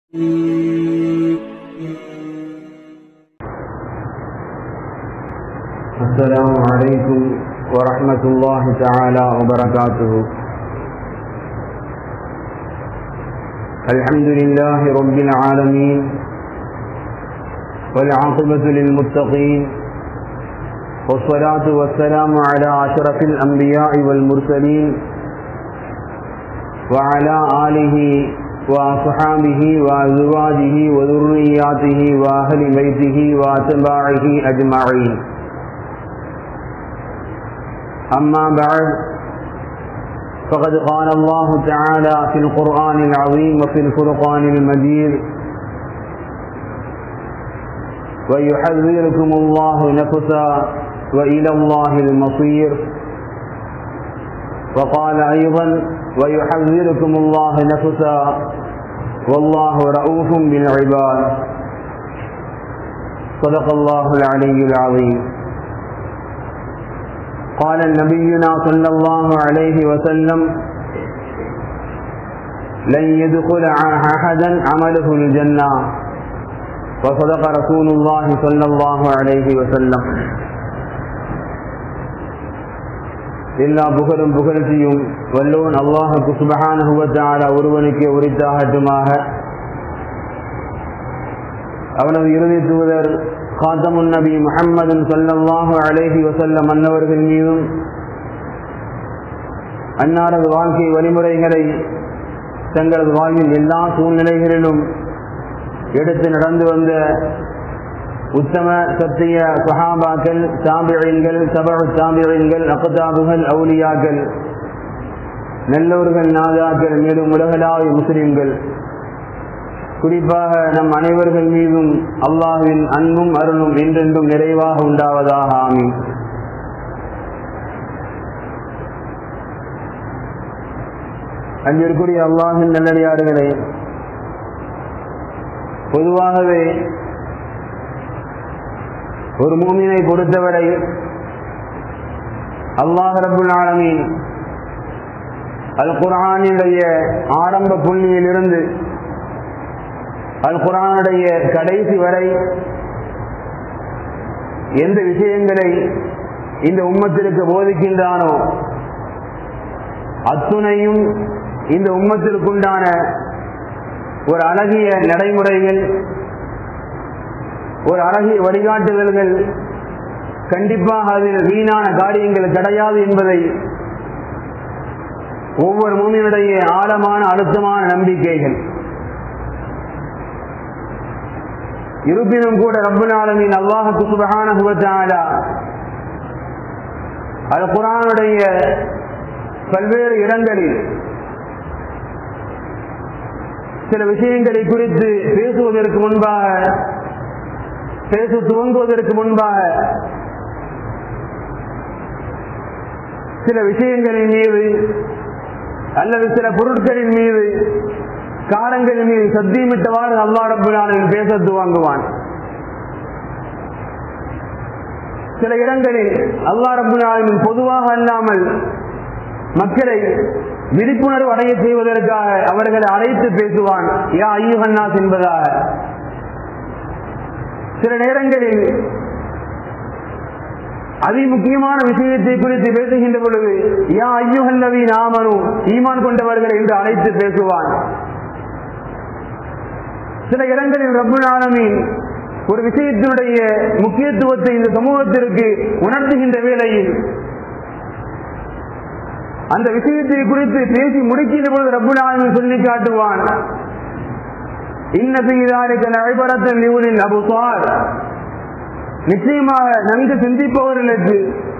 السلام عليكم ورحمة الله تعالى وبركاته الحمد لله رب العالمين والعاقبة للمتقين والصلاة والسلام على أشرف الأنبياء والمرسلين وعلى آله وأصحابه وأزواجه وذرياته وأهل بيته وأتباعه أجمعين أما بعد فقد قال الله تعالى في القرآن العظيم وفي الفرقان المجيد ويحذركم الله نفسا وإلى الله المصير وقال أيضا ويحذركم الله نفسا والله رؤوف بالعباد صدق الله العلي العظيم قال نبينا صلى الله عليه وسلم لن يدخل أحدا عمله الجنة وصدق رسول الله صلى الله عليه وسلم எல்லா புகழும் புகழ்ச்சியும் வல்லோன் அல்லாஹுக்கு சுபகானுவத்தால ஒருவனுக்கு உரித்தாகட்டுமாக அவனது இறுதி தூதர் காத்தமுன் நபி முஹம்மதன் சல்லல்லாஹு அலேஹி வசல்லம் அன்னவர்கள் மீதும் அன்னாரது வாழ்க்கை வழிமுறைகளை தங்களது வாழ்வில் எல்லா சூழ்நிலைகளிலும் எடுத்து நடந்து வந்த உத்தம சத்திய சஹாபாக்கள் தாபிழின்கள் சபழ தாபிழின்கள் அகதாபுகள் அவுலியாக்கள் நல்லோர்கள் நாதாக்கள் மேலும் உலகளாவிய முஸ்லிம்கள் குறிப்பாக நம் அனைவர்கள் மீதும் அல்லாஹின் அன்பும் அருளும் என்றென்றும் நிறைவாக உண்டாவதாக ஆமீன் அங்கிருக்கூடிய அல்லாஹின் நல்லடியாடுகளே பொதுவாகவே ஒரு மூமினை பொறுத்தவரை அல்லாஹ் ரபுல் ஆலமீன் அல் குரானுடைய ஆரம்ப புள்ளியிலிருந்து அல் குரானுடைய கடைசி வரை எந்த விஷயங்களை இந்த உம்மத்திற்கு போதிக்கின்றானோ அத்துணையும் இந்த உம்மத்திற்குண்டான ஒரு அழகிய நடைமுறைகள் ஒரு அழகிய வழிகாட்டுதல்கள் கண்டிப்பாக அதில் வீணான காரியங்கள் கிடையாது என்பதை ஒவ்வொரு மூமியினுடைய ஆழமான அழுத்தமான நம்பிக்கைகள் இருப்பினும் கூட ரப்புல் ஆலமின் அல்லாஹுக்கு சுபகான அது குரானுடைய பல்வேறு இடங்களில் சில விஷயங்களை குறித்து பேசுவதற்கு முன்பாக பேச துவங்குவதற்கு முன்பாக சில விஷயங்களின் மீது அல்லது சில பொருட்களின் மீது காலங்களின் மீது சத்தியமிட்டவாறு அல்லா ரபுல்லானின் பேச துவங்குவான் சில இடங்களில் அல்லா ரபுல்லாலின் பொதுவாக அல்லாமல் மக்களை விழிப்புணர்வு அடைய செய்வதற்காக அவர்களை அழைத்து பேசுவான் யா ஐயுகன்னாஸ் என்பதாக சில நேரங்களில் அதி முக்கியமான விஷயத்தை குறித்து பேசுகின்ற பொழுது யா ஐயுகல்லவி நாமனும் ஈமான் கொண்டவர்கள் என்று அழைத்து பேசுவான் சில இடங்களில் ரப்பு ஆலமீன் ஒரு விஷயத்தினுடைய முக்கியத்துவத்தை இந்த சமூகத்திற்கு உணர்த்துகின்ற வேளையில் அந்த விஷயத்தை குறித்து பேசி முடிக்கின்ற பொழுது ரப்பு ஆலமீன் சொல்லி காட்டுவான் நிச்சயமாக நன்கு சிந்திப்பவர்களுக்கு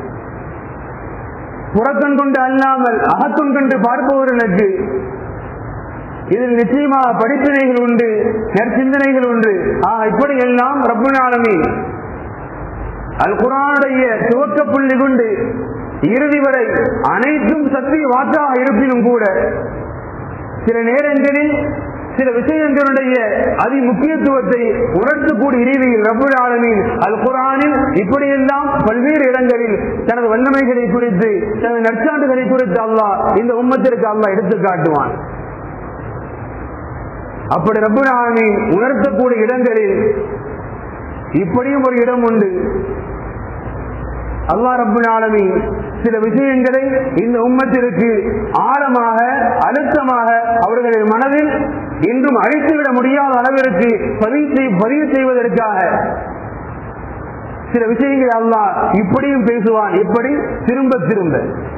புறக்கண் கொண்டு அல்லாமல் அகக்கண் கொண்டு பார்ப்பவர்களுக்கு இதில் நிச்சயமாக படிப்பினைகள் உண்டு நற்சிந்தனைகள் உண்டு ஆக இப்படி எல்லாம் ரப்புனாலமி அல் குரானுடைய துவக்க புள்ளி கொண்டு இறுதி வரை அனைத்தும் சக்தி வாக்காக இருப்பினும் கூட சில நேரங்களில் சில விஷயங்களுடைய அதி முக்கியத்துவத்தை உணர்த்தக்கூடிய இறைவியில் ரபுல் ஆலமின் அல் குரானில் இப்படியெல்லாம் பல்வேறு இடங்களில் தனது வல்லமைகளை குறித்து தனது நற்சான்றுகளை குறித்து அல்லாஹ் இந்த உம்மத்திற்கு அல்லாஹ் எடுத்து காட்டுவான் அப்படி ரப்பல் ஆலமீன் உணர்த்தக்கூடிய இடங்களில் இப்படியும் ஒரு இடம் உண்டு அல்லா ரப்பல் ஆலமீன் சில விஷயங்களை இந்த உம்மத்திற்கு ஆழமாக அழுத்தமாக அவர்களின் மனதில் இன்றும் அழித்துவிட முடியாத அளவிற்கு பதிவு செய்- பதிவு செய்வதற்காக சில விஷயங்களை அல்லாஹ் இப்படியும் பேசுவான் எப்படி திரும்ப திரும்ப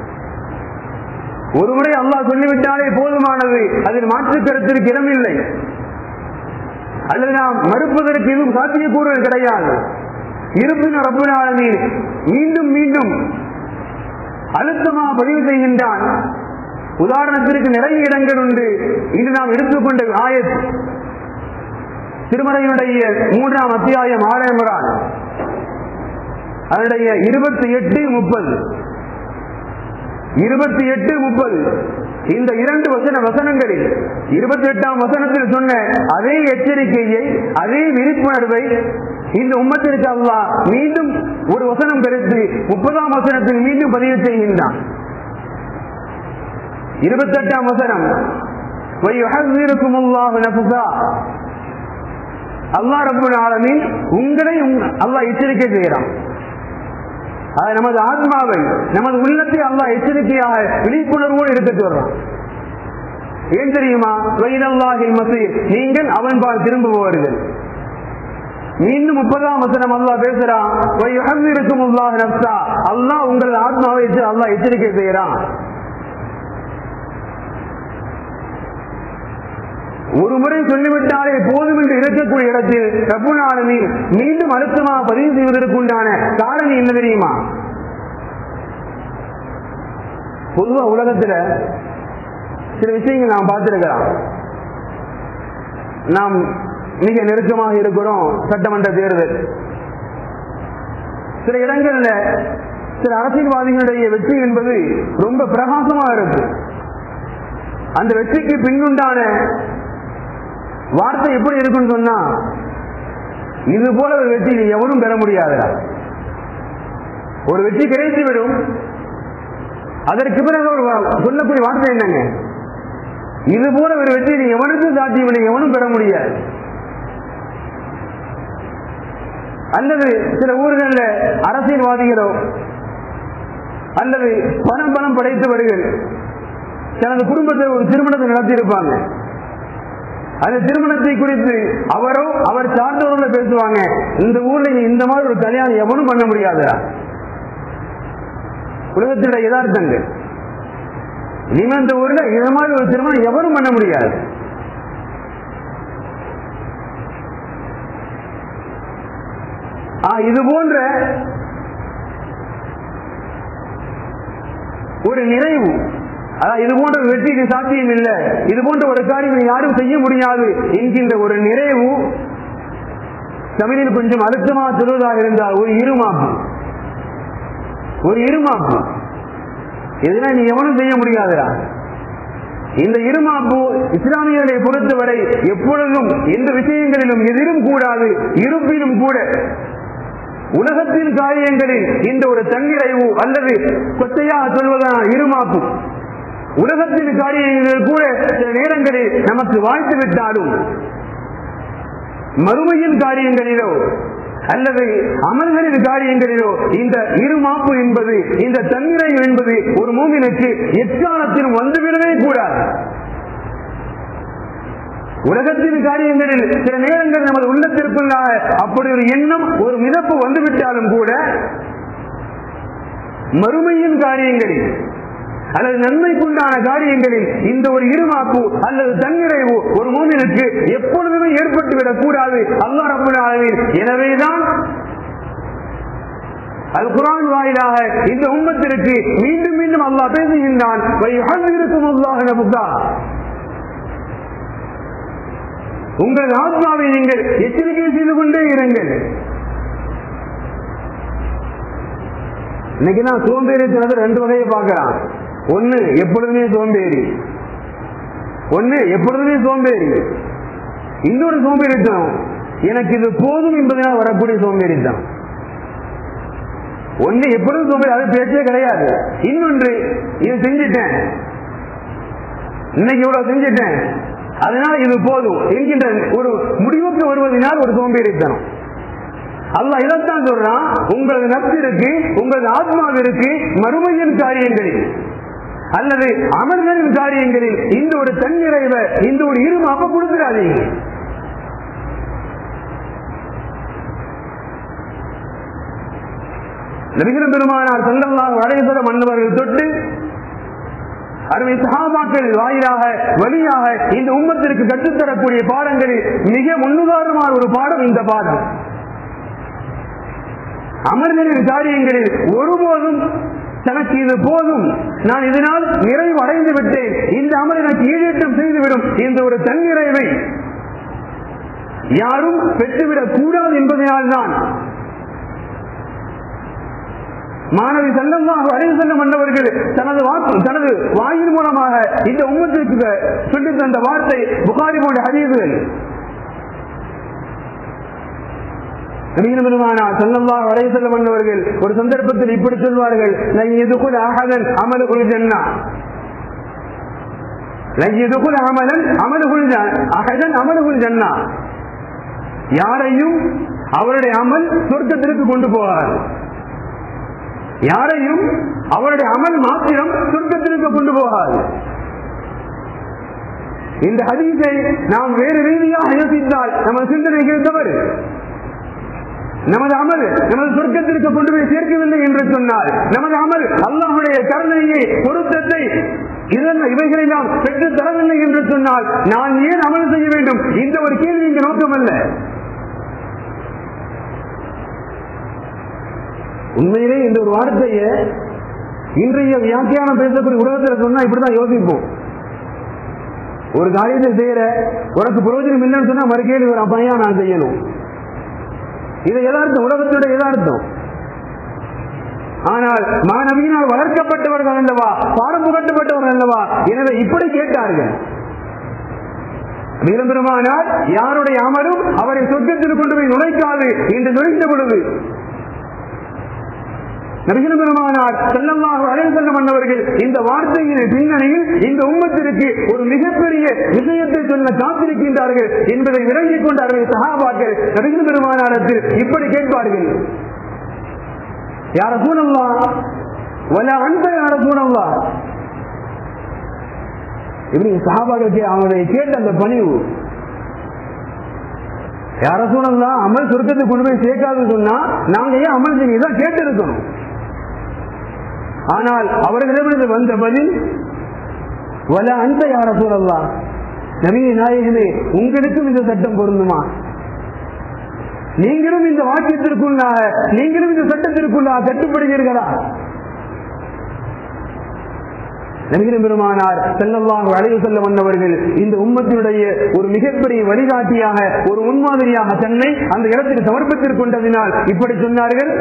ஒருமுறை அல்லாஹ் சொல்லிவிட்டாலே போதுமானது அதில் மாற்று கருத்திற்கு இடமில்லை அல்லது நாம் மறுப்பதற்கு எதுவும் சாத்தியக்கூறுவது கிடையாது இருப்பினும் ரப்பல் ஆலமீன் மீண்டும் மீண்டும் அழுத்தமாக பதிவு செய்கின்றான் உதாரணத்திற்கு நிறைய இடங்கள் உண்டு இன்று நாம் எடுத்துக்கொண்ட ஆயத் திருமறையினுடைய மூன்றாம் அத்தியாயம் ஆலயமுறான் அதனுடைய இருபத்தி எட்டு முப்பது இருபத்தி எட்டு முப்பது இந்த இரண்டு வசன வசனங்களில் இருபத்தி எட்டாம் வசனத்தில் சொன்ன அதே எச்சரிக்கையை அதே விழிப்புணர்வை இந்த உம்மத்திற்கு அல்லாஹ் மீண்டும் ஒரு வசனம் கருத்து முப்பதாம் வசனத்தில் மீண்டும் பதிவு செய்கின்றான் இருபத்தெட்டாம் வசனம் وَيُحَذِّرُكُمُ اللَّهُ نَفْسَهُ அல்லாஹ் ரப்பல் ஆலமீன் உங்களை உங்க- அல்லாஹ் எச்சரிக்கை செய்கிறான் அது நமது ஆத்மாவை நமது உள்ளத்தை அல்லாஹ் எச்சரிக்கையாக விழிப்புணர்வோடு எடுத்துட்டு வர்றான் ஏன் தெரியுமா வைனல்லாஹில் மசீர் நீங்கள் அவன் பால் திரும்புபவர்கள் மீண்டும் முப்பதாம் வசனம் அல்லாஹ் பேசுறான் இருக்கும் அல்லாஹ் நப்சா அல்லாஹ் உங்கள் ஆத்மாவை எச்ச- அல்லாஹ் எச்சரிக்கை செய்யறான் ஒரு முறை சொல்லிவிட்டாலே போதும் என்று இருக்கக்கூடிய இடத்தில் ரப்புல் ஆலமீன் மீண்டும் அழுத்தமாக பதிவு செய்வதற்குண்டான காரணம் என்ன தெரியுமா பொதுவா உலகத்துல சில விஷயங்கள் நாம் பார்த்திருக்கலாம் நாம் மிக நெருக்கமாக இருக்கிறோம் சட்டமன்ற தேர்தல் சில இடங்கள்ல சில அரசியல்வாதிகளுடைய வெற்றி என்பது ரொம்ப பிரகாசமா இருக்கு அந்த வெற்றிக்கு பின்னுண்டான வார்த்தை எப்படி இருக்குன்னு சொன்னா இது போல ஒரு வெற்றி நீ எவனும் பெற முடியாதுடா ஒரு வெற்றி கிடைத்து விடும் அதற்கு பிறகு ஒரு வா- சொல்லக்கூடிய வார்த்தை என்னங்க இது போல ஒரு வெற்றி நீ எவனுக்கும் சாத்தியம் இல்லை எவனும் பெற முடியாது அல்லது சில ஊர்கள்ல அரசியல்வாதிகளோ அல்லது பணம் பணம் படைத்தவர்கள் தனது குடும்பத்தை ஒரு திருமணத்தை நடத்தியிருப்பாங்க அந்த திருமணத்தை குறித்து அவரோ அவர் சார்ந்தவர்கள பேசுவாங்க இந்த ஊர்ல இந்த மாதிரி ஒரு கல்யாணம் எவனும் பண்ண முடியாதுடா உலகத்தினுடைய யதார்த்தங்கள் இனிமே இந்த ஊர்ல இந்த மாதிரி ஒரு திருமணம் எவரும் பண்ண முடியாது ஆ, இது போன்ற ஒரு நிறைவு அதாவது இது போன்ற ஒரு வெற்றிக்கு சாத்தியம் இல்லை இது போன்ற ஒரு காரியம் யாரும் செய்ய முடியாது என்கின்ற ஒரு நிறைவு தமிழில் கொஞ்சம் அழுத்தமாக சொல்வதாக இருந்தால் ஒரு இருமாப்பு ஒரு இருமாப்பு இதெல்லாம் நீ எவனும் செய்ய முடியாதுடா இந்த இருமாப்பு இஸ்லாமியர்களை பொறுத்தவரை எப்பொழுதும் எந்த விஷயங்களிலும் எதிரும் கூடாது இருப்பினும் கூட உலகத்தின் காரியங்களில் இந்த ஒரு தன்னிறைவு அல்லது கொச்சையாக சொல்வதான இருமாப்பு உலகத்தின் காரியங்களில் கூட சில நேரங்களில் நமக்கு வாழ்த்து விட்டாலும் மறுமையின் காரியங்களிலோ அல்லது அமல்களின் காரியங்களிலோ இந்த இருமாப்பு என்பது இந்த தன்னிறைவு என்பது ஒரு மூமினுக்கு எக்காலத்திலும் வந்துவிடவே கூடாது உலகத்தின் காரியங்களில் சில நேரங்கள் நமது உள்ளத்திற்குள்ளாக அப்படி ஒரு எண்ணம் ஒரு மிதப்பு வந்துவிட்டாலும் கூட மறுமையின் காரியங்களில் அல்லது நன்மைக்குண்டான காரியங்களில் இந்த ஒரு இருமாப்பு அல்லது தன்னிறைவு ஒரு மூமினுக்கு எப்பொழுதுமே ஏற்பட்டுவிடக் கூடாது அல்லா ரபுல் ஆலமீன் எனவேதான் அல் குரான் வாயிலாக இந்த உம்மத்திற்கு மீண்டும் மீண்டும் அல்லாஹ் பேசுகின்றான் இருக்கும் அல்லாஹ் நபுக்கா உங்கள் ஆத்மாவை நீங்கள் எச்சரிக்கை செய்து கொண்டே இருங்கள் இன்னைக்கு நான் சோம்பேறித்தனத்தை ரெண்டு வகையை பார்க்கலாம் ஒண்ணு எப்பொழுதுமே சோம்பேறி ஒண்ணு எப்பொழுதுமே சோம்பேறி இன்னொரு சோம்பேறித்தனம் எனக்கு இது போதும் என்பதனால் வரக்கூடிய சோம்பேறித்தனம் ஒண்ணு எப்பொழுதும் சோம்பேறி அது பேச்சே கிடையாது இன்னொன்று இது செஞ்சிட்டேன் இன்னைக்கு இவ்வளவு செஞ்சிட்டேன் அதனால் இது போதும் என்கின்ற ஒரு முடிவுக்கு வருவதனால் ஒரு சோம்பேறித்தனம் அல்லாஹ் இதைத்தான் சொல்றான் உங்களது நப்சிற்கு உங்களது ஆத்மாவிற்கு மறுமையின் காரியங்களில் அல்லது அமர்களின் காரியங்களில் இந்த ஒரு தன்னிறைவை இந்த ஒரு இருமாப்ப கொடுத்துடாதீங்க நபிகள் பெருமானார் செல்லல்லாஹு அலைஹி மன்னவர்கள் தொட்டு அருமை சகாபாக்கள் வாயிலாக வழியாக இந்த உம்மத்திற்கு கற்றுத்தரக்கூடிய பாடங்களில் மிக முன்னுதாரணமான ஒரு பாடம் இந்த பாடம் அமர்களின் காரியங்களில் ஒருபோதும் தனக்கு இது போதும் நான் இதனால் நிறைவு அடைந்து விட்டேன் இந்த அமல் எனக்கு ஈடேற்றம் செய்துவிடும் இந்த ஒரு தன்னிறைவை யாரும் பெற்றுவிடக் கூடாது என்பதனால் தான் மாணவி செல்லமாக அறிவு செல்ல மன்னவர்கள் தனது வாக்கு தனது வாயின் மூலமாக இந்த உம்மத்திற்கு சொல்லி தந்த வார்த்தை புகாரி போன்ற அறிவுகள் பெருமானா செல்லமாக வரை செல்ல மன்னவர்கள் ஒரு சந்தர்ப்பத்தில் இப்படி சொல்வார்கள் இதுக்குள் அகதன் அமலுக்குள் ஜன்னா இதுக்குள் அமலன் அமலுக்குள் அகதன் அமலுக்குள் ஜன்னா யாரையும் அவருடைய அமல் சொர்க்கத்திற்கு கொண்டு போவார் யாரையும் அவருடைய அமல் மாத்திரம் சொர்க்கத்திற்கு கொண்டு போகாது இந்த ஹதீஸை நாம் வேறு ரீதியாக யோசித்தால் நமது சிந்தனைகள் தவறு நமது அமல் நமது சொர்க்கத்திற்கு கொண்டு போய் சேர்க்கவில்லை என்று சொன்னால் நமது அமல் அல்லாஹுடைய கருணையை பொருத்தத்தை இதெல்லாம் இவைகளை நாம் பெற்று தரவில்லை என்று சொன்னால் நான் ஏன் அமல் செய்ய வேண்டும் இந்த ஒரு கேள்வி இங்கு நோக்கமல்ல உண்மையிலே இந்த ஒரு வார்த்தையை இன்றைய வியாக்கியானம் பேசக்கூடிய உலகத்தில் சொன்னா இப்படிதான் யோசிப்போம் ஒரு காரியத்தை செய்யற உனக்கு பிரயோஜனம் இல்லைன்னு சொன்னா மறுகேள்வி ஒரு அப்பையா நான் செய்யணும் இது எதார்த்தம் உலகத்துடைய எதார்த்தம் ஆனால் மாணவியினால் வளர்க்கப்பட்டவர்கள் அல்லவா பாடம் புகட்டப்பட்டவர்கள் அல்லவா எனவே இப்படி கேட்டார்கள் பெருமானார் யாருடைய அமரும் அவரை சொர்க்கத்தில் கொண்டு போய் நுழைக்காது என்று நுழைந்த பொழுது நபிகள் பெருமானார் செல்லமாக அழைவு செல்ல மன்னவர்கள் இந்த வார்த்தையின் பின்னணியில் இந்த உம்மத்திற்கு ஒரு மிகப்பெரிய விஷயத்தை சொல்ல காத்திருக்கின்றார்கள் என்பதை விளங்கிக் கொண்டார்கள் சகாபாக்கள் நபிகள் பெருமானாரத்தில் இப்படி கேட்பார்கள் யார சூழல்லா வல அன்ப யார சூழல்லா இப்படி சகாபாக்கள் அவனை கேட்ட அந்த பணிவு யார சூழல்லா அமல் சொர்க்கத்தை கொண்டு போய் சேர்க்காதுன்னு சொன்னா நாங்க ஏன் அமல் செய்ய தான் கேட்டு இருக்கணும் ஆனால் அவர்களிடமிருந்து வந்த பதில் வல அந்த யார சூழல்லா நவீன நாயகமே உங்களுக்கும் இந்த சட்டம் பொருந்துமா நீங்களும் இந்த வாக்கியத்திற்குள்ளாக நீங்களும் இந்த சட்டத்திற்குள்ளாக கட்டுப்படுவீர்களா நபிகள் பெருமானார் செல்லவாக அழைவு செல்ல வந்தவர்கள் இந்த உம்மத்தினுடைய ஒரு மிகப்பெரிய வழிகாட்டியாக ஒரு முன்மாதிரியாக தன்னை அந்த இடத்துக்கு சமர்ப்பித்துக் கொண்டதினால் இப்படி சொன்னார்கள்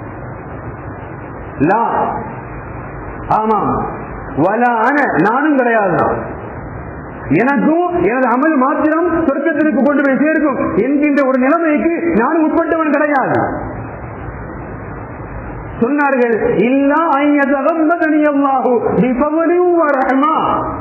லா ஆமாம் வலா அன நானும் கிடையாது எனக்கும் எனது அமல் மாத்திரம் சொர்க்கத்திற்கு கொண்டு போய் சேர்க்கும் என்கின்ற ஒரு நிலைமைக்கு நான் உட்பட்டவன் கிடையாது சொன்னார்கள் இல்லா ஐயதகம்பதனி அல்லாஹு பிபவலியும் வரஹமா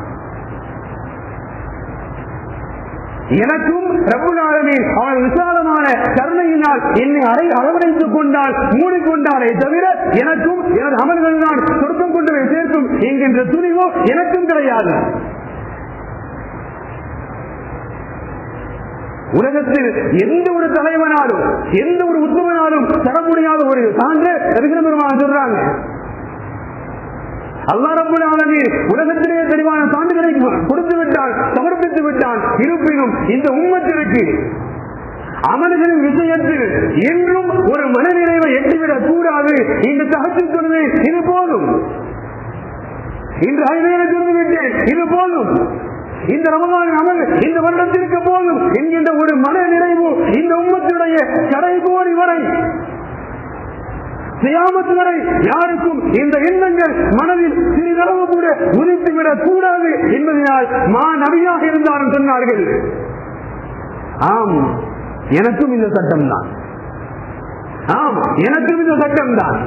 எனக்கும் ரப்புலாளமே அவன் விசாலமான கருணையினால் என்னை அறை அரவணைத்துக் கொண்டால் மூடிக்கொண்டாலே தவிர எனக்கும் எனது அமல்கள் தான் சொர்க்கம் கொண்டு போய் சேர்க்கும் என்கின்ற துணிவோ எனக்கும் கிடையாது உலகத்தில் எந்த ஒரு தலைவனாலும் எந்த ஒரு உத்தமனாலும் தர முடியாத ஒரு சான்று பெருமான் சொல்றாங்க அல்லா ரபுல் ஆலமீன் உலகத்திலே தெளிவான சான்றுகளை கொடுத்து விட்டான் சமர்ப்பித்து விட்டான் இருப்பினும் இந்த உம்மத்திற்கு அமல்களின் விஷயத்தில் என்றும் ஒரு மனநிறைவை எட்டிவிடக் கூடாது இந்த தகச்சு சொல்வேன் இது போதும் இன்று ஐநேர சொல்லிவிட்டேன் இது போதும் இந்த ரமதான் அமல் இந்த வருடத்திற்கு போதும் என்கின்ற ஒரு மன நிறைவு இந்த உம்மத்தினுடைய கடைகோடி வரை செய்யாமத்து வரை யாருக்கும் இந்த எண்ணங்கள் மனதில் சிறிதளவு கூட உதித்துவிடக் கூடாது என்பதனால் மா நபியாக இருந்தாலும் சொன்னார்கள் ஆம் எனக்கும் இந்த சட்டம் தான் ஆம் எனக்கும் இந்த சட்டம் தான்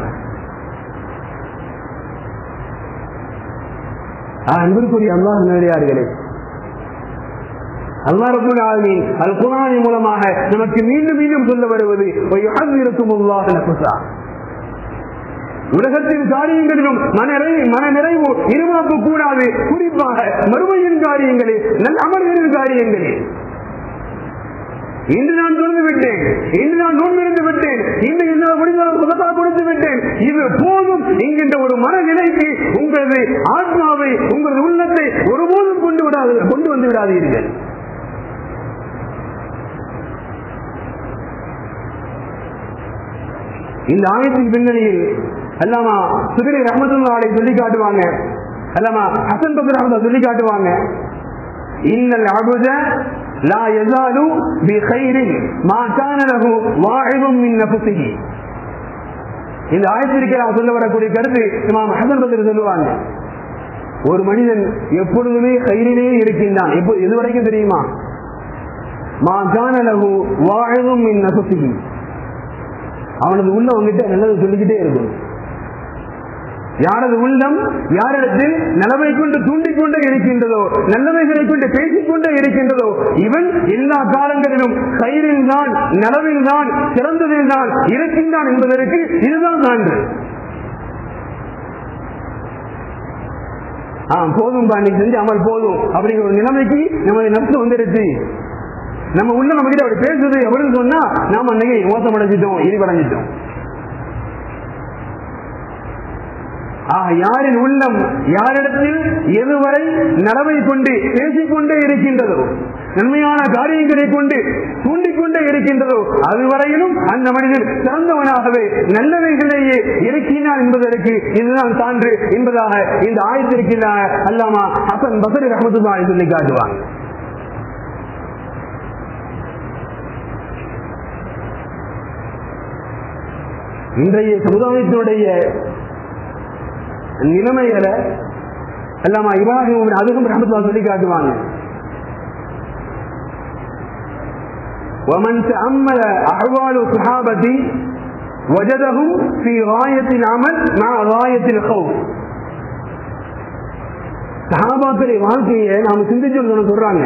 அன்பிற்குரிய அல்லாஹ் நேரடியார்களே அல்லாஹ் ரப்பல் ஆலமீன் அல் குர்ஆனின் மூலமாக நமக்கு மீண்டும் மீண்டும் சொல்ல வருவது வயுஹذிருக்குமுல்லாஹ் நஃபஸா உலகத்தின் காரியங்களிலும் மனநிறை மன நிறைவு இருமாப்பு கூடாது குறிப்பாக மறுமையின் காரியங்களில் நல்ல அமர்களின் காரியங்களில் இன்று நான் தொழுது விட்டேன் இன்று நான் நோன்பிருந்து விட்டேன் இன்று என்னால் முடிந்தால் சுகத்தா கொடுத்து விட்டேன் இது போதும் என்கின்ற ஒரு மனநிலைக்கு உங்களது ஆத்மாவை உங்களது உள்ளத்தை ஒருபோதும் கொண்டு விடாது கொண்டு வந்து விடாதீர்கள் இந்த ஆயத்தின் பின்னணியில் அல்லாமா சுதிரி ரஹமத்துல்லாலை சொல்லி காட்டுவாங்க அல்லாமா ஹசன் பசர் அஹமது சொல்லி காட்டுவாங்க இன்னல் அபுத லா யஸாலு பி கைரின் மா கான லஹு வாஹிதும் மின் நஃப்ஸிஹி இந்த ஆயத்திற்கு நான் சொல்ல வரக்கூடிய கருத்து இமாம் ஹசன் பசர் சொல்லுவாங்க ஒரு மனிதன் எப்பொழுதுமே கயிறிலே இருக்கின்றான் எப்போ எது வரைக்கும் தெரியுமா மா கான லஹு வாஹிதும் மின் நஃப்ஸிஹி அவனது உள்ளம் அவங்கிட்ட நல்லது சொல்லிக்கிட்டே இருக்கும் யாரது உள்ளம் யாரிடத்தில் நலவை கொண்டு தூண்டிக் கொண்டே இருக்கின்றதோ நல்லவைகளை கொண்டு பேசிக் கொண்டே இருக்கின்றதோ இவன் எல்லா காலங்களிலும் கயிறில் தான் நலவில் தான் சிறந்ததில் தான் இருக்கின்றான் என்பதற்கு இதுதான் சான்று ஆ போதும் பா நீ செஞ்சு அமல் போதும் அப்படிங்கிற ஒரு நிலைமைக்கு நமது நப்சு வந்துருச்சு நம்ம உள்ள நம்ம கிட்ட அப்படி பேசுது அப்படின்னு சொன்னா நாம அன்னைக்கு மோசம் அடைஞ்சிட்டோம் இழிவடைஞ்சிட்டோம் ஆக யாரின் உள்ளம் யாரிடத்தில் எதுவரை நலவை கொண்டு பேசிக்கொண்டே இருக்கின்றதோ நன்மையான காரியங்களை கொண்டு தூண்டிக்கொண்டே இருக்கின்றதோ அதுவரையிலும் அந்த மனிதன் சிறந்தவனாகவே நல்லவைகளையே இருக்கின்றான் என்பதற்கு இதுதான் சான்று என்பதாக இந்த ஆயத்திற்கு அல்லாமா ஹசன் பசரி ரஹமத்துல்லாஹி சொல்லி காட்டுவாங்க இன்றைய சமுதாயத்தினுடைய நிலைமைகளை அல்லாமா இப்ராஹிம் அதுக்கும் ரஹமத்துல்லா சொல்லி காட்டுவாங்க ومن تأمل أحوال صحابة وجدهم في غاية العمل مع غاية الخوف சஹாபாக்களை வாழ்க்கையை நாம சிந்திச்சு சொல்றாங்க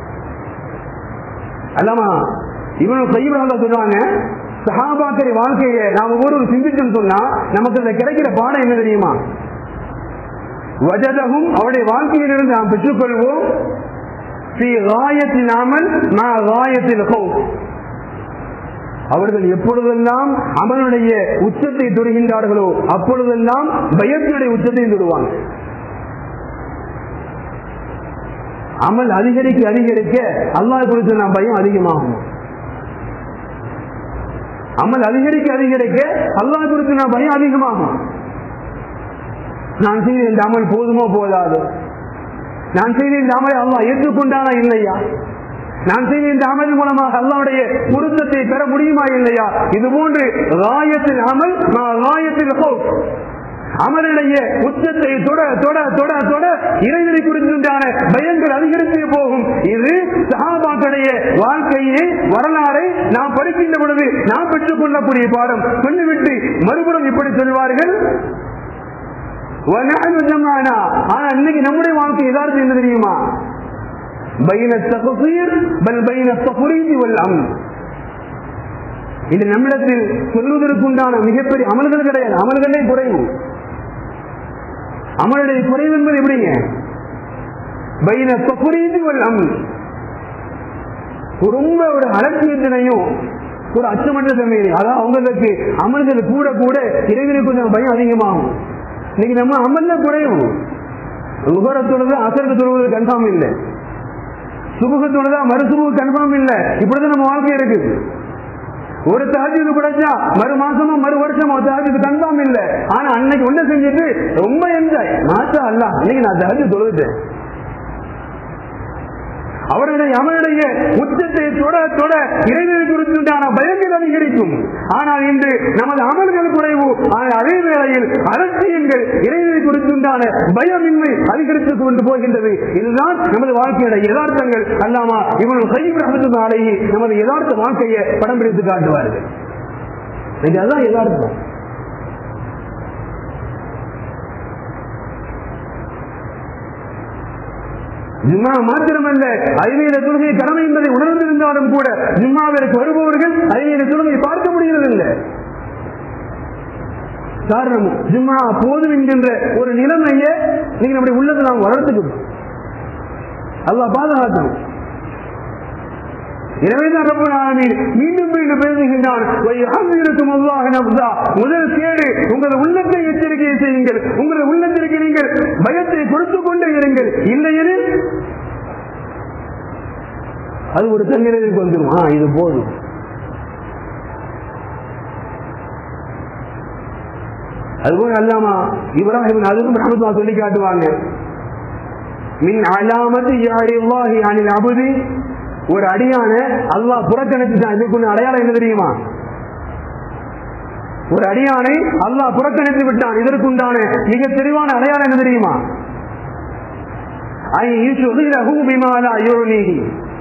அல்லாமா இவனு கைவிடாத சொல்றாங்க சஹாபாக்களை வாழ்க்கையை நாம ஒரு சிந்திச்சோம் சொன்னா நமக்கு இந்த கிடைக்கிற பாடம் என்ன தெரியுமா வஜதகும் அவருடைய வாழ்க்கையிலிருந்து நாம் பெற்றுக்கொள்வோம் அவர்கள் எப்பொழுதெல்லாம் அமலுடைய உச்சத்தை தொடுகின்றார்களோ அப்பொழுதெல்லாம் பயத்தினுடைய உச்சத்தை தொடுவாங்க அமல் அதிகரிக்க அதிகரிக்க அல்லாஹ் குறித்து நாம் பயம் அதிகமாகும் அமல் அதிகரிக்க அதிகரிக்க அல்லாஹ் குறித்து நான் பயம் அதிகமாகும் நான் செய்த இந்த அமல் போதுமோ போதாது நான் செய்த இந்த அமலை அல்லாஹ் ஏற்றுக்கொண்டானா இல்லையா நான் செய்த இந்த அமல் மூலமாக அல்லாவுடைய பொருத்தத்தை பெற முடியுமா இல்லையா இது போன்று ராயத்தில் அமல் ராயத்தில் அமலுடைய உச்சத்தை தொட தொட தொட தொட இறைவனை குறித்துண்டான பயங்கள் அதிகரித்து போகும் இது சஹாபாக்களுடைய வாழ்க்கையை வரலாறை நாம் படிக்கின்ற பொழுது நாம் பெற்றுக் கொள்ளக்கூடிய பாடம் சொல்லிவிட்டு மறுபுறம் இப்படி சொல்வார்கள் ஆனா இன்னைக்கு நம்முடைய வாழ்க்கை எதார்த்தம் என்ன தெரியுமா பைன தகுசீர் பல் பைன தகுரீதி வல்லம் இது நம்மிடத்தில் சொல்வதற்குண்டான மிகப்பெரிய அமல்கள் கிடையாது அமல்களே குறைவு அமலுடைய குறைவு என்பது எப்படிங்க பைன தகுரீதி வல்லம் ரொம்ப ஒரு அலட்சியத்தினையும் ஒரு அச்சமற்ற தன்மையை அதான் அவங்களுக்கு அமல்கள் கூட கூட இறைவனுக்கு கொஞ்சம் பயம் அதிகமாகும் இன்னைக்கு நம்ம அமல்ல குறைவு உகரத்தோட அசருக்கு தொழுவது கன்ஃபார்ம் இல்லை சுபகத்தோட மறுசுபு கன்ஃபார்ம் இல்லை இப்படிதான் நம்ம வாழ்க்கை இருக்குது ஒரு தாஜிது குடைச்சா மறு மாசமோ மறு வருஷமோ தாஜிது கன்ஃபார்ம் இல்லை ஆனா அன்னைக்கு ஒண்ணு செஞ்சுட்டு ரொம்ப என்ஜாய் மாற்றா அல்ல அன்னைக்கு நான் தாஜி தொழுதுட்டேன் அவர்களுடைய அவனுடைய உச்சத்தை தொட தொட இறைவனை குறித்துண்டான பயங்கள் அதிகரிக்கும் ஆனால் இன்று நமது அமல்கள் குறைவு ஆனால் அதே வேளையில் அரசியல்கள் இறைவனை குறித்துண்டான பயமின்மை அதிகரித்துக் கொண்டு போகின்றது இதுதான் நமது வாழ்க்கையோட யதார்த்தங்கள் அல்லாமா இவர்கள் கைவிட அகத்துனாலேயே நமது யதார்த்த வாழ்க்கையை படம் பிடித்து காட்டுவார்கள் அதுதான் யதார்த்தம் ஜும்மா மாத்திரமல்ல ஐநீர தொழுகை கடமை என்பதை உணர்ந்திருந்தாலும் கூட ஜும்மாவிற்கு வருபவர்கள் ஐநீர தொழுகை பார்க்க முடியறதில்லை காரணம் ஜும்மா போதும் என்கின்ற ஒரு நிலைமையை நீங்க நம்முடைய உள்ளத்தை நாம் வளர்த்துக்கணும் அல்லாஹ் பாதுகாக்கணும் எனவேதான் ரப்பல் ஆலமீன் மீண்டும் மீண்டும் பேசுகின்றான் வயஹ்மிருக்கும் அல்லாஹ் நஃப்ஸா முதல் கேடு உங்கள் உள்ளத்தை எச்சரிக்கை செய்யுங்கள் உங்கள் உள்ளத்திற்கு நீங்கள் பயத்தை கொடுத்துக் கொண்டே இருங்கள் இல்லையெனில் அது ஒரு தன்னிலைக்கு வந்துடும் ஆ இது போதும் அதுபோல அல்லாமா இப்ராஹிம் அதுவும் ரஹமத்துல்லா சொல்லி காட்டுவாங்க மின் அலாமத்து யாரில்லாஹி அனில் அபுதி ஒரு அடியான அல்லாஹ் புறக்கணிச்சுட்டான் இதுக்கு அடையாளம் என்ன தெரியுமா ஒரு அடியானை அல்லாஹ் புறக்கணித்து விட்டான் இதற்குண்டான மிக தெளிவான அடையாளம் என்ன தெரியுமா ஐ யுஷ்ஹிரஹு பிமா லா யுர்னிஹி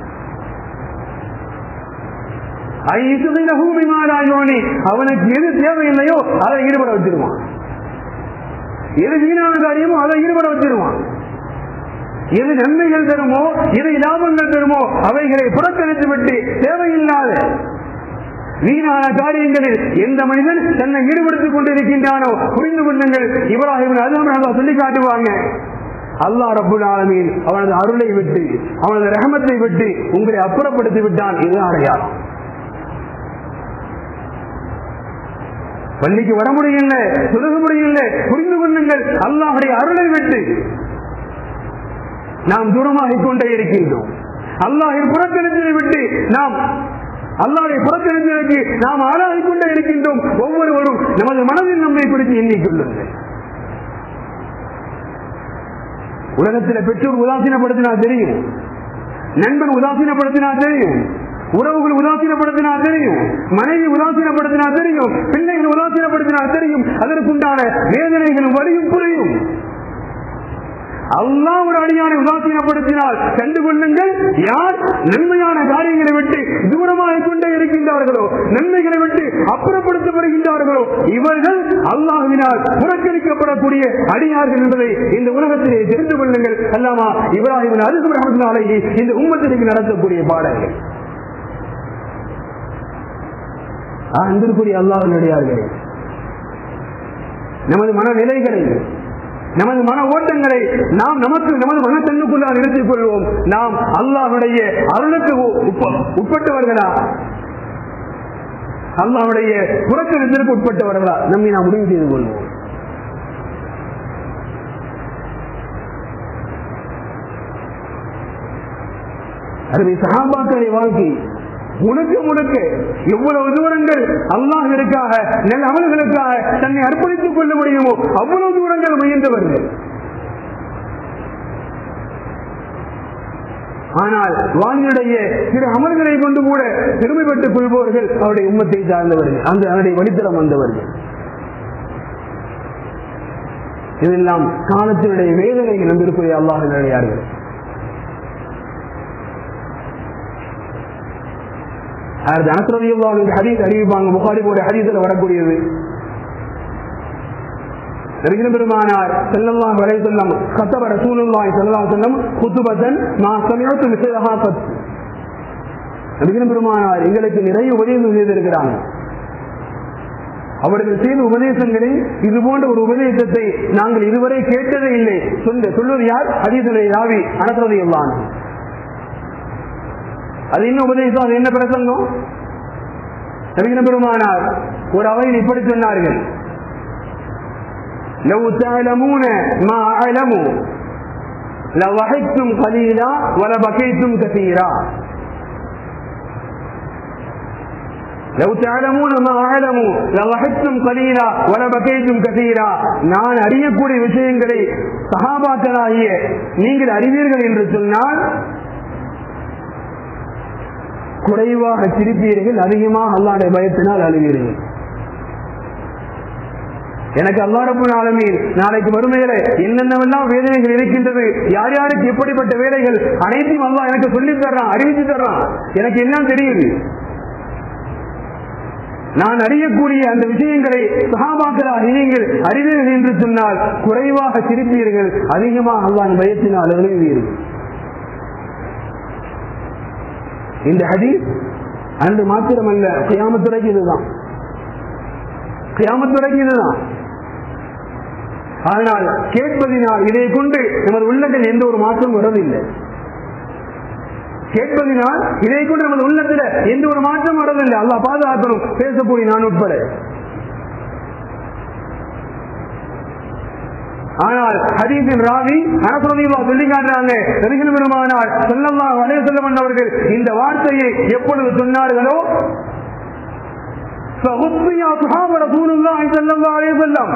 ஐ யுஷ்ஹிரஹு பிமா லா யுர்னி அவனுக்கு எது தேவையில்லையோ அதை ஈடுபட வச்சிருவான் எது வீணான காரியமோ அதை ஈடுபட வச்சிருவான் எது நன்மைகள் தருமோ எது லாபங்கள் தருமோ அவைகளை புறக்கணித்து விட்டு தேவையில்லாத வீணான காரியங்களில் எந்த மனிதன் தன்னை ஈடுபடுத்திக் கொண்டிருக்கின்றானோ புரிந்து கொள்ளுங்கள் இப்ராஹிம் அதுவும் சொல்லி காட்டுவாங்க அல்லாஹ் ரபுல் ஆலமீன் அவனது அருளை விட்டு அவனது ரஹமத்தை விட்டு உங்களை அப்புறப்படுத்தி விட்டான் இது அடையாளம் பள்ளிக்கு வர முடியல சொல்ல முடியல புரிந்து கொள்ளுங்கள் அல்லாஹுடைய அருளை விட்டு நாம் தூரமாகிக் கொண்டே இருக்கின்றோம் அல்லாஹை புறக்கணித்ததை விட்டு நாம் அல்லாஹை புறக்கணித்ததற்கு நாம் ஆளாகிக் கொண்டே இருக்கின்றோம் ஒவ்வொருவரும் நமது மனதில் நம்மை குறித்து எண்ணிக்கொள்ளுங்கள் உலகத்தில் பெற்றோர் உதாசீனப்படுத்தினா தெரியும் நண்பன் உதாசீனப்படுத்தினா தெரியும் உறவுகள் உதாசீனப்படுத்தினா தெரியும் மனைவி உதாசீனப்படுத்தினா தெரியும் பிள்ளைகள் உதாசீனப்படுத்தினா தெரியும் அதற்குண்டான வேதனைகளும் வழியும் புரியும் அல்லாஹ் ஒரு அடியானை உதாசீனப்படுத்தினால் கண்டு கொள்ளுங்கள் யார் நன்மையான காரியங்களை விட்டு தூரமாக கொண்டே இருக்கின்றார்களோ நன்மைகளை விட்டு அப்புறப்படுத்தப்படுகின்றார்களோ இவர்கள் அல்லாஹ்வினால் புறக்கணிக்கப்படக்கூடிய அடியார்கள் என்பதை இந்த உலகத்திலே தெரிந்து கொள்ளுங்கள் அல்லாமா இப்ராஹிமின் அருகு ரஹமத்தினாலேயே இந்த உம்மத்திற்கு நடத்தக்கூடிய பாடங்கள் அன்பிற்குரிய அல்லாஹினுடையார்களே நமது மனநிலைகளை நமது மன ஓட்டங்களை நாம் நமக்கு நமது மனத்தன்னுக்குள்ளால் நிறுத்திக் கொள்வோம் நாம் அல்லாஹுடைய அருளுக்கு உட்பட்டவர்களா அல்லாஹுடைய புறக்கணித்திற்கு உட்பட்டவர்களா நம்மை நாம் முடிவு செய்து கொள்வோம் அருமை சகாபாக்களை வாழ்க்கை முழுக்க முழுக்க எவ்வளவு தூரங்கள் அல்லாஹிற்காக நல்ல அமல்களுக்காக தன்னை அர்ப்பணித்துக் கொள்ள முடியுமோ அவ்வளவு தூரங்கள் முயன்றவர்கள் ஆனால் வாழ்க்கையுடைய சில அமல்களை கொண்டு கூட பெருமைப்பட்டுக் கொள்பவர்கள் அவருடைய உம்மத்தை சார்ந்தவர்கள் அந்த அதனுடைய வழித்தடம் வந்தவர்கள் இதெல்லாம் காலத்தினுடைய வேதனைகள் நம்பிருக்கிற அல்லாஹினுடையார்கள் ஹதீஸ் அறிவிப்பாங்க புகாரி போட ஹதீஸ்ல வரக்கூடியது நபிகள் பெருமானார் செல்லல்லா வரை செல்லம் கத்தப ரசூலுல்லாஹி ஸல்லல்லாஹு அலைஹி வஸல்லம் குதுபத்தன் மா சமிஅத்து மிஸ்லஹா கத் நபிகள் பெருமானார் எங்களுக்கு நிறைய உபதேசம் செய்திருக்கிறாங்க அவர்கள் செய்த உபதேசங்களில் இது போன்ற ஒரு உபதேசத்தை நாங்கள் இதுவரை கேட்டதே இல்லை சொல்ல சொல்வது யார் ஹதீசுடைய ராவி அனசரது எல்லாம் அது என்ன உபதேசம் அது என்ன பிரசங்கம் நபிகள் பெருமானார் ஒரு அவையில் இப்படி சொன்னார்கள் لو تعلمون ما أعلم لضحكتم قليلا ولبكيتم كثيرا لو تعلمون ما أعلم لضحكتم قليلا ولبكيتم كثيرا நான் அறியக்கூடிய விஷயங்களை சகாபாக்களாகிய நீங்கள் அறிவீர்கள் என்று சொன்னால் குறைவாக சிரிப்பீர்கள் அதிகமாக அல்லாடைய பயத்தினால் அழுவீர்கள் எனக்கு அல்லாரப்பு ஆலமீன் நாளைக்கு வறுமையில என்னென்னவெல்லாம் வேதனைகள் இருக்கின்றது யார் யாருக்கு எப்படிப்பட்ட வேலைகள் அனைத்தையும் அல்லா எனக்கு சொல்லி தர்றான் அறிவிச்சு தர்றான் எனக்கு எல்லாம் தெரியுது நான் அறியக்கூடிய அந்த விஷயங்களை சகாபாக்களாக நீங்கள் அறிவீர்கள் என்று சொன்னால் குறைவாக சிரிப்பீர்கள் அதிகமாக அல்லாஹ் பயத்தினால் எழுதுவீர்கள் இந்த ஹதீஸ் அன்று மாத்திரமல்ல கியாமத்துறைக்கு இதுதான் கியாமத்துறைக்கு இதுதான் ஆனால் கேட்பதினால் இதை கொண்டு நமது உள்ளத்தில் எந்த ஒரு மாற்றம் வரவில்லை கேட்பதினால் இதை கொண்டு நமது உள்ளத்தில் எந்த ஒரு மாற்றம் வரவில்லை அல்லாஹ் பாதுகாக்கணும் பேசக்கூடிய நான் உட்பட ஆனால் ஹதீஸின் ராவி அரசதிவா சொல்லி காட்டுறாங்க நபிகள் பெருமானார் செல்லல்லா வலைய செல்லவன் அவர்கள் இந்த வார்த்தையை எப்பொழுது சொன்னார்களோ فغطي أصحاب رسول الله صلى الله عليه وسلم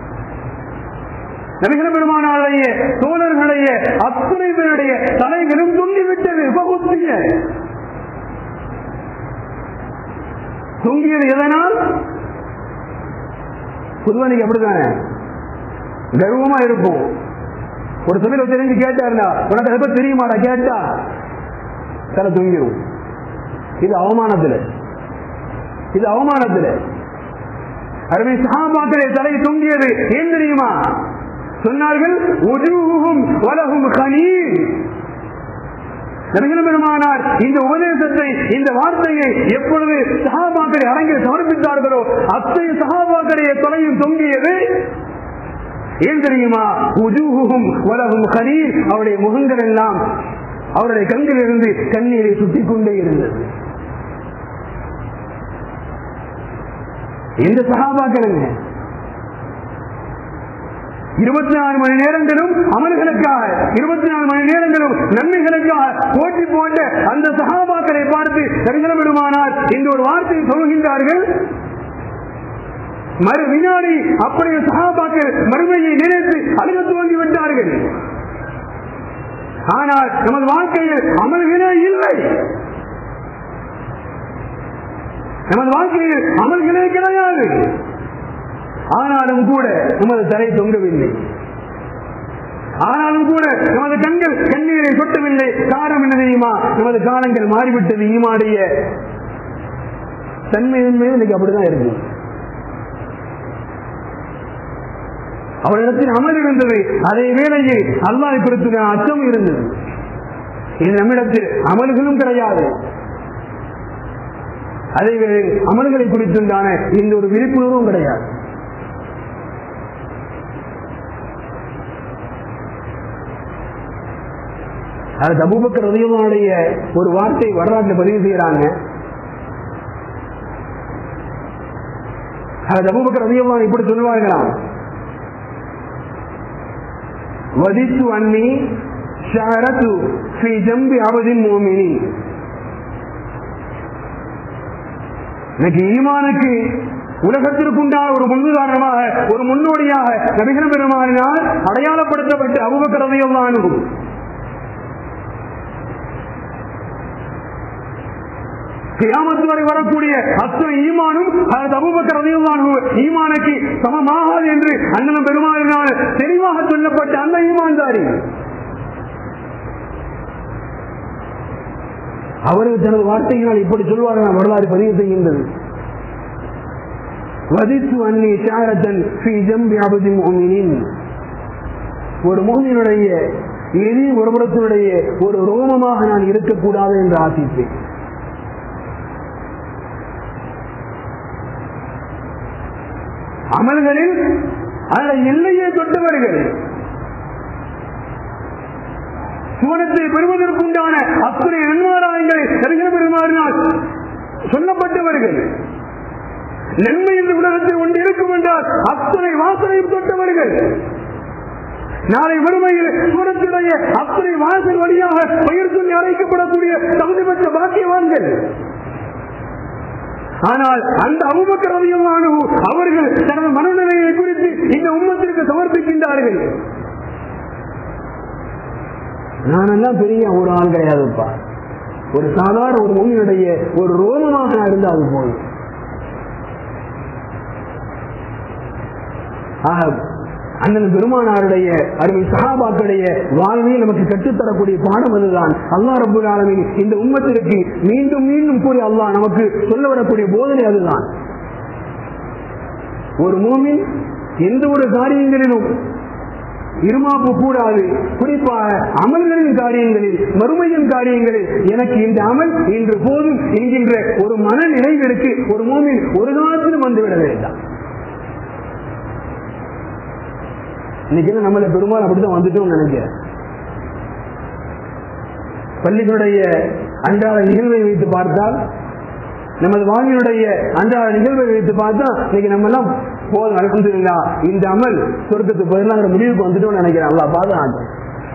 நபிகள் பெருமானாருடைய தோழர்களுடைய அத்துணை பேருடைய தலைகளும் தொங்கிவிட்டது பகுத்திய தொங்கியது எதனால் பொதுவானிக்கு அப்படித்தானே கர்வமா இருக்கும் ஒரு சமையல் தெரிஞ்சு கேட்டாருந்தா உனக்கு அதை பத்தி தெரியுமாடா கேட்டா தலை தொங்கிடும் இது அவமானத்துல இது அவமானத்துல அருமை சகாபாக்களே தலை தொங்கியது ஏன் தெரியுமா சொன்னார்கள் உஜூஹும் வலகும் கனீர் நபிகள் பெருமானார் இந்த உபதேசத்தை இந்த வார்த்தையை எப்பொழுது சகாபாக்களை அரங்கில் சமர்ப்பித்தார்களோ அத்தகைய சகாபாக்களுடைய தொலையும் தொங்கியது ஏன் தெரியுமா உஜூஹும் வலகும் கனீர் அவருடைய முகங்கள் எல்லாம் அவருடைய கண்களிலிருந்து கண்ணீரை சுட்டிக் கொண்டே இருந்தது எந்த சகாபாக்களுங்க இருபத்தி நாலு மணி நேரங்களும் அமல்களுக்காக இருபத்தி நாலு மணி நேரங்களும் நன்மைகளுக்காக போட்டி போட்ட அந்த சகாபாக்களை பார்த்து தரிசனம் பெருமானார் இந்த ஒரு வார்த்தையை சொல்கின்றார்கள் மறு வினாடி அப்படியே சகாபாக்கள் மறுமையை நினைத்து அழுக துவங்கி விட்டார்கள் ஆனால் நமது வாழ்க்கையில் அமல்களே இல்லை நமது வாழ்க்கையில் அமல்களே கிடையாது ஆனாலும் கூட நமது தலை தொங்கவில்லை ஆனாலும் கூட நமது கண்கள் கண்ணீரை சொட்டவில்லை காரணம் என்ன தெரியுமா நமது காலங்கள் மாறிவிட்டது ஈமாடைய தன்மை உண்மையும் இன்னைக்கு அப்படிதான் இருக்கு அவரிடத்தில் அமல் இருந்தது அதே வேளையில் அல்லாஹ் குறித்து அச்சம் இருந்தது இது நம்மிடத்தில் அமல்களும் கிடையாது அதே வேளையில் அமல்களை குறித்துண்டான இந்த ஒரு விழிப்புணர்வும் கிடையாது அது அபூபக்கர் ரதியல்லாவுடைய ஒரு வார்த்தை வரலாற்று பதிவு செய்யறாங்க அது அபூபக்கர் ரதியல்லான் இப்படி சொல்லுவார்களாம் வதித்து அன்னி ஷரத்து ஸ்ரீ ஜம்பி அவதின் மோமினி இன்னைக்கு ஈமானுக்கு உலகத்திற்குண்டான ஒரு முன்னுதாரணமாக ஒரு முன்னோடியாக நபிகள் பெருமானினால் அடையாளப்படுத்தப்பட்டு அபுபக்கரதையும் அணுகும் கியாமத்து வரை வரக்கூடிய அத்தனை ஈமானும் அது அபுபக்கர் ரதியுல்லாஹு ஈமானுக்கு சமமாகாது என்று அண்ணன் பெருமாளினால் தெளிவாக சொல்லப்பட்ட அந்த ஈமான்தாரி அவர்கள் தனது வார்த்தையினால் இப்படி சொல்வார்கள் வரலாறு பதிவு செய்கின்றது வதித்து அன்னி சாரத்தன் ஸ்ரீ ஜம்பி அபதி மோமினின் ஒரு மோமினுடைய எதி ஒருபுறத்தினுடைய ஒரு ரோமமாக நான் இருக்கக்கூடாது என்று ஆசிப்பேன் அமல்களில் அந்த எல்லையை தொட்டவர்கள் சுவனத்தை பெறுவதற்குண்டான அத்தனை நன்மாராயங்களை தருகிற பெருமாறினால் சொல்லப்பட்டவர்கள் நன்மை இந்த உலகத்தில் ஒன்று இருக்கும் என்றால் அத்தனை வாசனையும் தொட்டவர்கள் நாளை வறுமையில் சூரத்துடைய அத்தனை வாசல் வழியாக பெயர் சொல்லி அழைக்கப்படக்கூடிய தகுதி பெற்ற பாக்கியவான்கள் ஆனால் அந்த அபுபக்கரவியமான அவர்கள் தனது மனநிலையை குறித்து இந்த உம்மத்திற்கு சமர்ப்பிக்கின்றார்கள் நானெல்லாம் பெரிய ஒரு ஆள் கிடையாதுப்பா ஒரு சாதாரண ஒரு மொழியுடைய ஒரு ரோமமாக நான் இருந்தா அது போதும் ஆக அண்ணன் பெருமானாருடைய அருமை சகாபாக்களுடைய வாழ்வையை நமக்கு கற்றுத்தரக்கூடிய பாடம் அதுதான் அல்லா ரபுல் ஆலமின் இந்த உம்மத்திற்கு மீண்டும் மீண்டும் கூறி அல்லாஹ் நமக்கு சொல்ல வரக்கூடிய போதனை அதுதான் ஒரு மூமின் எந்த ஒரு காரியங்களிலும் இருமாப்பு கூடாது குறிப்பாக அமல்களின் காரியங்களில் மறுமையின் காரியங்களில் எனக்கு இந்த அமல் இன்று போதும் என்கின்ற ஒரு மன நிறைவிற்கு ஒரு மோமின் ஒரு காலத்திலும் வந்துவிட வேண்டாம் இன்னைக்கு நம்மள பெரும்பாலும் அப்படித்தான் வந்துட்டோம் நினைக்கிறேன் பள்ளிகளுடைய அன்றாட நிகழ்வை வைத்து பார்த்தால் நமது வாழ்வினுடைய அன்றாட நிகழ்வை வைத்து பார்த்தா இன்னைக்கு நம்ம எல்லாம் போதும் அலமதுல்லா இந்த அமல் சொர்க்கத்துக்கு பதிலாங்கிற முடிவுக்கு வந்துட்டோம்னு நினைக்கிறேன் அல்லா பாதுகாத்து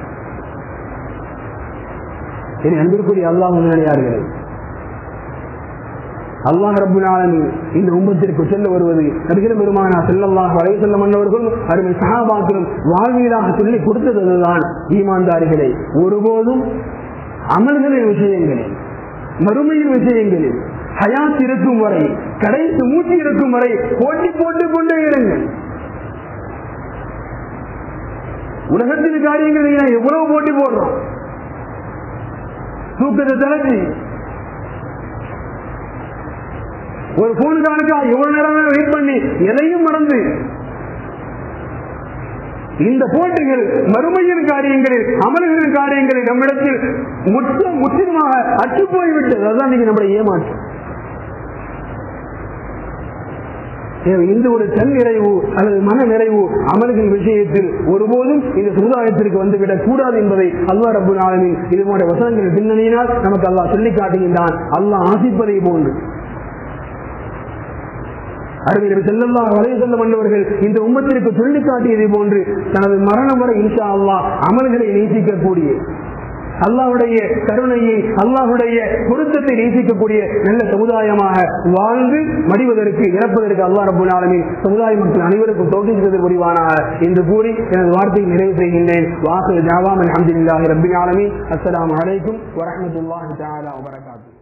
என் அன்பிற்குரிய அல்லாஹ் முன்னாடியார்களே அல்லாஹ் ரபுல்லாலும் இந்த உம்மத்திற்கு செல்ல வருவது நபிகள் பெருமானா செல்லல்லாஹ் வரை செல்ல மன்னவர்களும் அருமை சகாபாக்களும் வாழ்வியலாக சொல்லி கொடுத்தது அதுதான் ஈமான்தாரிகளை ஒருபோதும் அமல்களின் விஷயங்களில் மறுமையின் விஷயங்களில் ஹயாத் இருக்கும் வரை கடைசி மூச்சு இருக்கும் வரை போட்டி போட்டுக் கொண்டே இருங்கள் உலகத்தின் காரியங்களை எவ்வளவு போட்டி போடுறோம் தூக்கத்தை தலைச்சி ஒரு போனுக்கானுக்கா எவ்வளவு நேரம் வெயிட் பண்ணி எதையும் மறந்து இந்த போட்டிகள் மறுமையின் காரியங்களில் அமல்களின் காரியங்களில் நம்மிடத்தில் முற்றம் முற்றிலுமாக அற்று போய்விட்டது அதுதான் நீங்க நம்முடைய ஏமாற்றம் இந்த ஒரு தன் நிறைவு அல்லது மன நிறைவு அமல்களின் விஷயத்தில் ஒருபோதும் இந்த சமுதாயத்திற்கு வந்துவிடக் கூடாது என்பதை அல்லா ரபு நாளின் இது போன்ற வசனங்கள் பின்னணியினால் நமக்கு அல்லாஹ் சொல்லி காட்டுகின்றான் அல்லாஹ் ஆசிப்பதை போன்று அறிஞர் செல்லல்லா வலை செல்ல மன்னவர்கள் இந்த உம்மத்திற்கு சொல்லி காட்டியதை போன்று தனது மரணம் வரை இன்ஷா அல்லாஹ் அமல்களை நேசிக்கக்கூடிய அல்லாஹுடைய கருணையை அல்லாஹுடைய பொருத்தத்தை நேசிக்கக்கூடிய நல்ல சமுதாயமாக வாழ்ந்து மடிவதற்கு இறப்பதற்கு அல்லா ரபுல் ஆலமின் சமுதாய மக்கள் அனைவருக்கும் தோற்றுகிறது புரிவானாக என்று கூறி எனது வார்த்தையை நிறைவு செய்கின்றேன் வாசல் ஜாவாம் அலமதுல்லாஹி ரபின் ஆலமி அஸ்லாம் வலைக்கும் வரமத்துல்லாஹி தாலா வரகாத்து